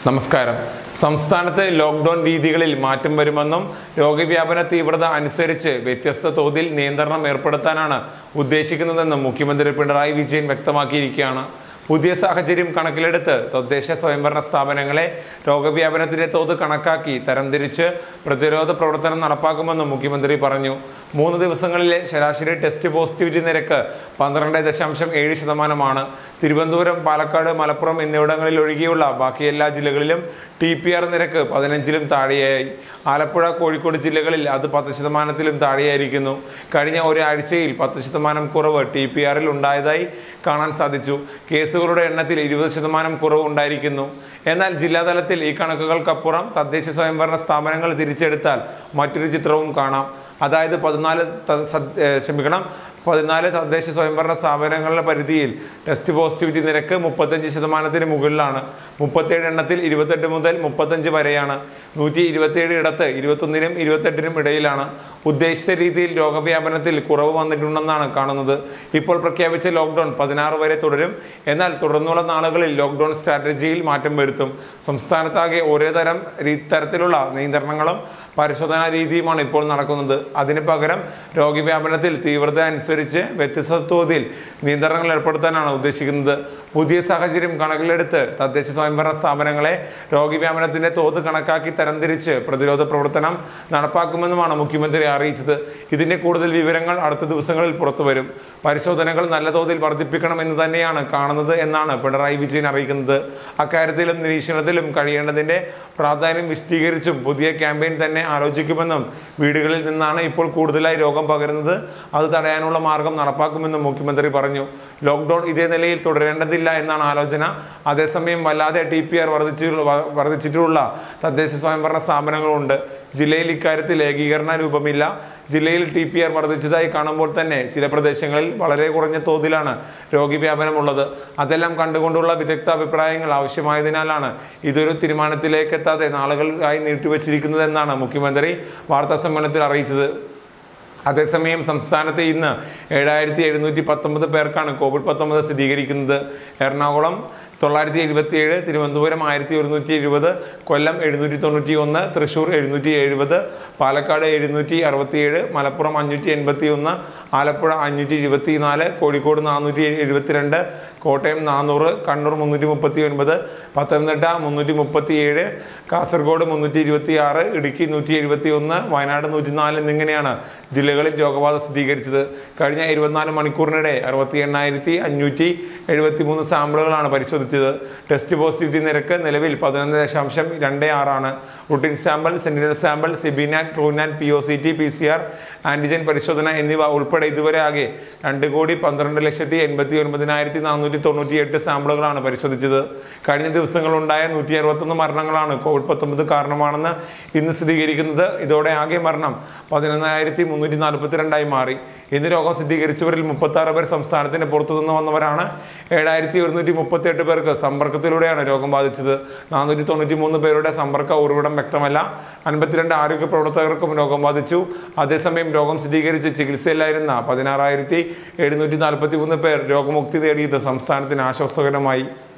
നമസ്കാരം സംസ്ഥാനത്ത് ലോക്ക്ഡൌൺ രീതികളിൽ മാറ്റം വരുമെന്നും രോഗവ്യാപന തീവ്രത അനുസരിച്ച് വ്യത്യസ്ത തോതിൽ നിയന്ത്രണം ഏർപ്പെടുത്താനാണ് ഉദ്ദേശിക്കുന്നതെന്നും മുഖ്യമന്ത്രി പിണറായി വിജയൻ വ്യക്തമാക്കിയിരിക്കുകയാണ് പുതിയ സാഹചര്യം കണക്കിലെടുത്ത് തദ്ദേശ സ്വയംഭരണ സ്ഥാപനങ്ങളെ രോഗവ്യാപനത്തിന്റെ തോത് കണക്കാക്കി തരംതിരിച്ച് പ്രതിരോധ പ്രവർത്തനം നടപ്പാക്കുമെന്നും മുഖ്യമന്ത്രി പറഞ്ഞു മൂന്ന് ദിവസങ്ങളിലെ ശരാശരി ടെസ്റ്റ് പോസിറ്റിവിറ്റി നിരക്ക് പന്ത്രണ്ട് ദശാംശം ഏഴ് ശതമാനമാണ് തിരുവനന്തപുരം പാലക്കാട് മലപ്പുറം എന്നിവിടങ്ങളിൽ ഒഴികെയുള്ള ബാക്കി എല്ലാ ജില്ലകളിലും ടി പി ആർ നിരക്ക് പതിനഞ്ചിലും താഴെയായി ആലപ്പുഴ കോഴിക്കോട് ജില്ലകളിൽ അത് പത്ത് ശതമാനത്തിലും താഴെയായിരിക്കുന്നു കഴിഞ്ഞ ഒരാഴ്ചയിൽ പത്ത് ശതമാനം കുറവ് ടി പി ആറിൽ ഉണ്ടായതായി കാണാൻ സാധിച്ചു കേസുകളുടെ എണ്ണത്തിൽ ഇരുപത് ശതമാനം കുറവ് ഉണ്ടായിരിക്കുന്നു എന്നാൽ ജില്ലാതലത്തിൽ ഈ കണക്കുകൾക്കപ്പുറം തദ്ദേശ സ്വയംഭരണ സ്ഥാപനങ്ങൾ തിരിച്ചെടുത്താൽ മറ്റൊരു ചിത്രവും കാണാം അതായത് പതിനാല് ത- സദ്- ഏ, ക്ഷമിക്കണം പതിനാല് തദ്ദേശ സ്വയംഭരണ സ്ഥാപനങ്ങളുടെ പരിധിയിൽ ടെസ്റ്റ് പോസിറ്റിവിറ്റി നിരക്ക് മുപ്പത്തഞ്ച് ശതമാനത്തിന് മുകളിലാണ് മുപ്പത്തേഴ് എണ്ണത്തിൽ ഇരുപത്തെട്ട് മുതൽ മുപ്പത്തഞ്ച് വരെയാണ് നൂറ്റി ഇരുപത്തിയേഴ് ഇടത്ത് ഇരുപത്തൊന്നിനും ഇരുപത്തെട്ടിനും ഇടയിലാണ് ഉദ്ദേശിച്ച രീതിയിൽ രോഗവ്യാപനത്തിൽ കുറവ് വന്നിട്ടുണ്ടെന്നാണ് കാണുന്നത് ഇപ്പോൾ പ്രഖ്യാപിച്ച ലോക്ക്ഡൌൺ പതിനാറ് വരെ തുടരും എന്നാൽ തുടർന്നുള്ള നാളുകളിൽ ലോക്ക്ഡൌൺ സ്ട്രാറ്റജിയിൽ മാറ്റം വരുത്തും സംസ്ഥാനത്താകെ ഒരേ തരം രീ- തരത്തിലുള്ള നിയന്ത്രണങ്ങളും പരിശോധനാ രീതിയുമാണ് ഇപ്പോൾ നടക്കുന്നത് അതിന് പകരം രോഗവ്യാപനത്തിൽ തീവ്രത അനുസരിച്ച് വ്യത്യസ്ത തോതിൽ നിയന്ത്രണങ്ങൾ ഏർപ്പെടുത്താനാണ് ഉദ്ദേശിക്കുന്നത് പുതിയ സാഹചര്യം കണക്കിലെടുത്ത് തദ്ദേശ സ്വയംഭരണ സ്ഥാപനങ്ങളെ രോഗവ്യാപനത്തിന്റെ തോത് കണക്കാക്കി തരംതിരിച്ച് പ്രതിരോധ പ്രവർത്തനം നടപ്പാക്കുമെന്നുമാണ് മുഖ്യമന്ത്രി അറിയിച്ചത് ഇതിന്റെ കൂടുതൽ വിവരങ്ങൾ അടുത്ത ദിവസങ്ങളിൽ പുറത്തുവരും പരിശോധനകൾ നല്ല തോതിൽ വർദ്ധിപ്പിക്കണം എന്ന് തന്നെയാണ് കാണുന്നത് എന്നാണ് പിണറായി വിജയൻ അറിയിക്കുന്നത് അക്കാര്യത്തിലും നിരീക്ഷണത്തിലും കഴിയേണ്ടതിന്റെ പ്രാധാന്യം വിശദീകരിച്ചും പുതിയ ക്യാമ്പയിൻ തന്നെ ആലോചിക്കുമെന്നും വീടുകളിൽ നിന്നാണ് ഇപ്പോൾ കൂടുതലായി രോഗം പകരുന്നത് അത് തടയാനുള്ള മാർഗം നടപ്പാക്കുമെന്നും മുഖ്യമന്ത്രി പറഞ്ഞു ലോക്ക്ഡൌൺ ഇതേ നിലയിൽ തുടരേണ്ടതില്ല എന്നാണ് ആലോചന അതേസമയം വല്ലാതെ ടി പി ആർ വർദ്ധിച്ചിട്ടുള്ള തദ്ദേശ സ്വയംഭരണ സ്ഥാപനങ്ങളുണ്ട് ജില്ലയിൽ ഇക്കാര്യത്തിൽ ഏകീകരണ രൂപമില്ല ജില്ലയിൽ ടി പി ആർ വർദ്ധിച്ചതായി കാണുമ്പോൾ തന്നെ ചില പ്രദേശങ്ങളിൽ വളരെ കുറഞ്ഞ തോതിലാണ് രോഗവ്യാപനമുള്ളത് അതെല്ലാം കണ്ടുകൊണ്ടുള്ള വിദഗ്ധ അഭിപ്രായങ്ങൾ ആവശ്യമായതിനാലാണ് ഇതൊരു തീരുമാനത്തിലേക്ക് എത്താതെ നാളുകളായി നീട്ടിവച്ചിരിക്കുന്നതെന്നാണ് മുഖ്യമന്ത്രി വാർത്താ സമ്മേളനത്തിൽ അറിയിച്ചത് അതേസമയം സംസ്ഥാനത്ത് ഇന്ന് ഏഴായിരത്തി എഴുന്നൂറ്റി പത്തൊമ്പത് പേർക്കാണ് കോവിഡ് പത്തൊമ്പത് സ്ഥിരീകരിക്കുന്നത് എറണാകുളം തൊള്ളായിരത്തി എഴുപത്തി ഏഴ് തിരുവനന്തപുരം ആയിരത്തി ഒരുന്നൂറ്റി എഴുപത് കൊല്ലം എഴുന്നൂറ്റി തൊണ്ണൂറ്റി ഒന്ന് തൃശ്ശൂർ എഴുന്നൂറ്റി എഴുപത് പാലക്കാട് എഴുന്നൂറ്റി അറുപത്തിയേഴ് മലപ്പുറം അഞ്ഞൂറ്റി എൺപത്തി ഒന്ന് ആലപ്പുഴ അഞ്ഞൂറ്റി ഇരുപത്തി നാല് കോഴിക്കോട് നാനൂറ്റി എഴുപത്തിരണ്ട് കോട്ടയം നാനൂറ് കണ്ണൂർ മുന്നൂറ്റി മുപ്പത്തി ഒൻപത് പത്തനംതിട്ട മുന്നൂറ്റി മുപ്പത്തി ഏഴ് കാസർഗോഡ് മുന്നൂറ്റി ഇരുപത്തി ആറ് ഇടുക്കി നൂറ്റി എഴുപത്തി ഒന്ന് വയനാട് നൂറ്റിനാല് എന്നിങ്ങനെയാണ് ജില്ലകളിൽ രോഗബാധ സ്ഥിരീകരിച്ചത് കഴിഞ്ഞ ഇരുപത്തിനാല് മണിക്കൂറിനിടെ അറുപത്തി എണ്ണായിരത്തി അഞ്ഞൂറ്റി എഴുപത്തി മൂന്ന് സാമ്പിളുകളാണ് പരിശോധിച്ചത് ടെസ്റ്റ് പോസിറ്റിവിറ്റി നിരക്ക് നിലവിൽ പതിനൊന്ന് ദശാംശം രണ്ട് ആറാണ് routine sample sentinel sample CBNAAT TrueNat P O C T P C R antigen പരിശോധന എന്നിവ ഉൾപ്പെടെ ഇതുവരെ ആകെ രണ്ട് കോടി പന്ത്രണ്ട് ലക്ഷത്തി എൺപത്തി ഒൻപതിനായിരത്തി നാനൂറ്റി തൊണ്ണൂറ്റി എട്ട് സാമ്പിളുകളാണ് പരിശോധിച്ചത് കഴിഞ്ഞ ദിവസങ്ങളുണ്ടായ നൂറ്റി അറുപത്തൊന്ന് മരണങ്ങളാണ് കോവിഡ് പത്തൊമ്പത് കാരണമാണെന്ന് ഇന്ന് സ്ഥിരീകരിക്കുന്നത് ഇതോടെ ആകെ മരണം പതിനൊന്നായിരത്തി മുന്നൂറ്റി നാൽപ്പത്തിരണ്ടായി മാറി ഇന്ന് രോഗം സ്ഥിരീകരിച്ചവരിൽ മുപ്പത്തി ആറ് പേർ സംസ്ഥാനത്തിന് പുറത്തുനിന്ന് വന്നവരാണ് ഏഴായിരത്തി ഒരുന്നൂറ്റി മുപ്പത്തി എട്ട് പേർക്ക് സമ്പർക്കത്തിലൂടെയാണ് രോഗം ബാധിച്ചത് നാനൂറ്റി തൊണ്ണൂറ്റി മൂന്ന് പേരുടെ സമ്പർക്ക ഉറവിടം വ്യക്തമല്ല അൻപത്തിരണ്ട് ആരോഗ്യ പ്രവർത്തകർക്കും രോഗം ബാധിച്ചു അതേസമയം രോഗം സ്ഥിരീകരിച്ച് ചികിത്സയിലായിരുന്ന പതിനാറായിരത്തി എഴുന്നൂറ്റി നാൽപ്പത്തി മൂന്ന് പേർ രോഗമുക്തി നേടിയത് സംസ്ഥാനത്തിന് ആശ്വാസകരമായി